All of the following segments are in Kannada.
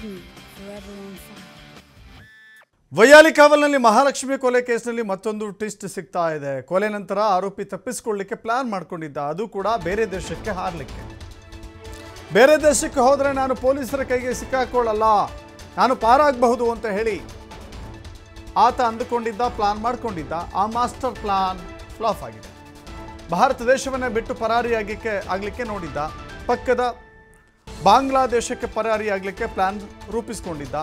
me, forever on fire. ವೈಯಾಲಿ ಕಾವಲ್ನಲ್ಲಿ Mahalakshmi ಕೊಲೆ ಕೇಸ್ನಲ್ಲಿ ಮತ್ತೊಂದು ಟ್ವಿಸ್ಟ್ ಸಿಗ್ತಾ ಇದೆ ಕೊಲೆ ನಂತರ ಆರೋಪಿ ತಪ್ಪಿಸಿಕೊಳ್ಳಿಕ್ಕೆ ಪ್ಲಾನ್ ಮಾಡ್ಕೊಂಡಿದ್ದ ಅದು ಕೂಡ ಬೇರೆ ದೇಶಕ್ಕೆ ಹಾರಲಿಕ್ಕೆ ಬೇರೆ ದೇಶಕ್ಕೆ ಹೋದರೆ ನಾನು ಪೊಲೀಸರ ಕೈಗೆ ಸಿಕ್ಕಾಕೊಳ್ಳಲ್ಲ ನಾನು ಪಾರಾಗಬಹುದು ಅಂತ ಹೇಳಿ ಆತ ಅಂದುಕೊಂಡಿದ್ದ ಪ್ಲಾನ್ ಮಾಡ್ಕೊಂಡಿದ್ದ ಆ ಮಾಸ್ಟರ್ ಪ್ಲಾನ್ ಫ್ಲಾಪ್ ಆಗಿದೆ ಭಾರತ ದೇಶವನ್ನೇ ಬಿಟ್ಟು ಪರಾರಿಯಾಗಲಿಕ್ಕೆ ಆಗಲಿಕ್ಕೆ ನೋಡಿದ್ದ ಪಕ್ಕದ ಬಾಂಗ್ಲಾದೇಶಕ್ಕೆ ಪರಾರಿಯಾಗಲಿಕ್ಕೆ ಪ್ಲಾನ್ ರೂಪಿಸ್ಕೊಂಡಿದ್ದ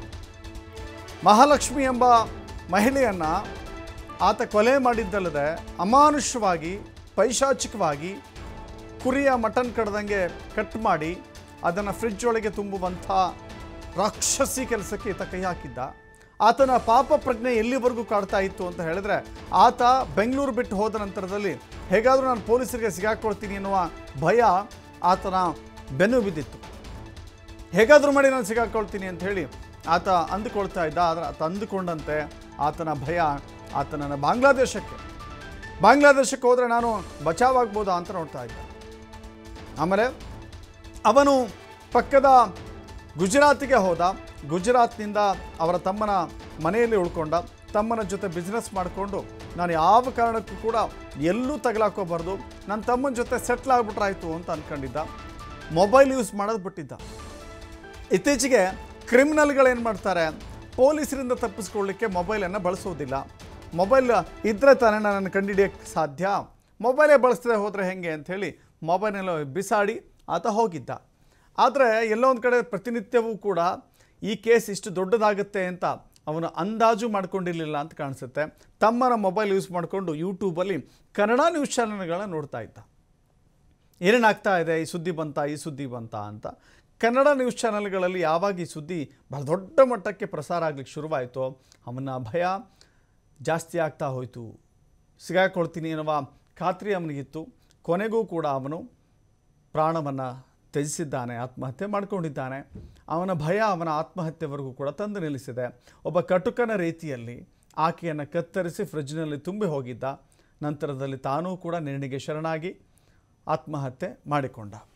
ಮಹಾಲಕ್ಷ್ಮಿ ಎಂಬ ಮಹಿಳೆಯನ್ನ ಆತ ಕೊಲೆ ಮಾಡಿದ್ದಲ್ಲದೆ ಅಮಾನುಷವಾಗಿ ಪೈಶಾಚಿಕವಾಗಿ ಕುರಿಯ ಮಟನ್ ಕಡ್ದಂಗೆ ಕಟ್ ಮಾಡಿ ಅದನ್ನು ಫ್ರಿಡ್ಜ್ ಒಳಗೆ ತುಂಬುವಂಥ ರಾಕ್ಷಸಿ ಕೆಲಸಕ್ಕೆ ಈತ ಕೈ ಹಾಕಿದ್ದ ಆತನ ಪಾಪ ಪ್ರಜ್ಞೆ ಎಲ್ಲಿವರೆಗೂ ಕಾಡ್ತಾ ಇತ್ತು ಅಂತ ಹೇಳಿದ್ರೆ ಆತ ಬೆಂಗಳೂರು ಬಿಟ್ಟು ಹೋದ ನಂತರದಲ್ಲಿ ಹೇಗಾದರೂ ನಾನು ಪೊಲೀಸರಿಗೆ ಸಿಗಾಕೊಳ್ತೀನಿ ಎನ್ನುವ ಭಯ ಆತನ ಬೆನ್ನು ಬಿದ್ದಿತ್ತು ಹೇಗಾದರೂ ಮಾಡಿ ನಾನು ಸಿಗಾಕೊಳ್ತೀನಿ ಅಂತ ಹೇಳಿ ಆತ ಅಂದುಕೊಳ್ತಾ ಇದ್ದ ಆದರೆ ಆತ ಅಂದುಕೊಂಡಂತೆ ಆತನ ಭಯ ಆತನನ್ನು ಬಾಂಗ್ಲಾದೇಶಕ್ಕೆ ಬಾಂಗ್ಲಾದೇಶಕ್ಕೆ ಹೋದರೆ ನಾನು ಬಚಾವಾಗ್ಬೋದಾ ಅಂತ ನೋಡ್ತಾ ಇದ್ದ ಆಮೇಲೆ ಅವನು ಪಕ್ಕದ ಗುಜರಾತಿಗೆ ಹೋದ ಗುಜರಾತ್ನಿಂದ ಅವರ ತಮ್ಮನ ಮನೆಯಲ್ಲಿ ಉಳ್ಕೊಂಡ ತಮ್ಮನ ಜೊತೆ ಬಿಸ್ನೆಸ್ ಮಾಡಿಕೊಂಡು ನಾನು ಯಾವ ಕಾರಣಕ್ಕೂ ಕೂಡ ಎಲ್ಲೂ ತಗಲಾಕೋಬಾರ್ದು ನನ್ನ ತಮ್ಮನ ಜೊತೆ ಸೆಟ್ಲ್ ಆಗ್ಬಿಟ್ರಾಯ್ತು ಅಂತ ಅಂದ್ಕೊಂಡಿದ್ದ ಮೊಬೈಲ್ ಯೂಸ್ ಮಾಡೋದು ಬಿಟ್ಟಿದ್ದ ಇತ್ತೀಚೆಗೆ ಕ್ರಿಮಿನಲ್ಗಳೇನು ಮಾಡ್ತಾರೆ ಪೊಲೀಸರಿಂದ ತಪ್ಪಿಸ್ಕೊಳ್ಳಿಕ್ಕೆ ಮೊಬೈಲನ್ನು ಬಳಸೋದಿಲ್ಲ ಮೊಬೈಲ್ ಇದ್ದರೆ ತಾನೇ ನನ್ನನ್ನು ಕಂಡುಹಿಡಿಯೋಕ್ಕೆ ಸಾಧ್ಯ ಮೊಬೈಲೇ ಬಳಸದೆ ಹೋದರೆ ಹೆಂಗೆ ಅಂಥೇಳಿ ಮೊಬೈಲೆಲ್ಲ ಬಿಸಾಡಿ ಆತ ಹೋಗಿದ್ದ ಆದರೆ ಎಲ್ಲೋ ಒಂದು ಕಡೆ ಪ್ರತಿನಿತ್ಯವೂ ಕೂಡ ಈ ಕೇಸ್ ಇಷ್ಟು ದೊಡ್ಡದಾಗುತ್ತೆ ಅಂತ ಅವನು ಅಂದಾಜು ಮಾಡ್ಕೊಂಡಿರಲಿಲ್ಲ ಅಂತ ಕಾಣಿಸುತ್ತೆ ತಮ್ಮನ ಮೊಬೈಲ್ ಯೂಸ್ ಮಾಡಿಕೊಂಡು ಯೂಟ್ಯೂಬಲ್ಲಿ ಕನ್ನಡ ನ್ಯೂಸ್ ಚಾನಲ್ಗಳನ್ನ ನೋಡ್ತಾ ಇದ್ದ ಏನೇನಾಗ್ತಾ ಇದೆ ಈ ಸುದ್ದಿ ಬಂತ ಈ ಸುದ್ದಿ ಬಂತ ಅಂತ ಕನ್ನಡ ನ್ಯೂಸ್ ಚಾನಲ್ಗಳಲ್ಲಿ ಯಾವಾಗ ಈ ಸುದ್ದಿ ಬಹಳ ದೊಡ್ಡ ಮಟ್ಟಕ್ಕೆ ಪ್ರಸಾರ ಆಗ್ಲಿಕ್ಕೆ ಶುರುವಾಯಿತು ಅವನ ಭಯ ಜಾಸ್ತಿ ಆಗ್ತಾ ಹೋಯಿತು ಸಿಗಾಕೊಳ್ತೀನಿ ಎನ್ನುವ ಖಾತ್ರಿ ಅವನಿಗಿತ್ತು ಕೊನೆಗೂ ಕೂಡ ಅವನು ಪ್ರಾಣವನ್ನು ತ್ಯಜಿಸಿದ್ದಾನೆ ಆತ್ಮಹತ್ಯೆ ಮಾಡಿಕೊಂಡಿದ್ದಾನೆ ಅವನ ಭಯ ಅವನ ಆತ್ಮಹತ್ಯೆವರೆಗೂ ಕೂಡ ತಂದು ನಿಲ್ಲಿಸಿದೆ ಒಬ್ಬ ಕಟುಕನ ರೀತಿಯಲ್ಲಿ ಆಕೆಯನ್ನು ಕತ್ತರಿಸಿ ಫ್ರಿಡ್ಜ್ನಲ್ಲಿ ತುಂಬಿ ಹೋಗಿದ್ದ ನಂತರದಲ್ಲಿ ತಾನೂ ಕೂಡ ನೇಣಿಗೆ ಶರಣಾಗಿ ಆತ್ಮಹತ್ಯೆ ಮಾಡಿಕೊಂಡ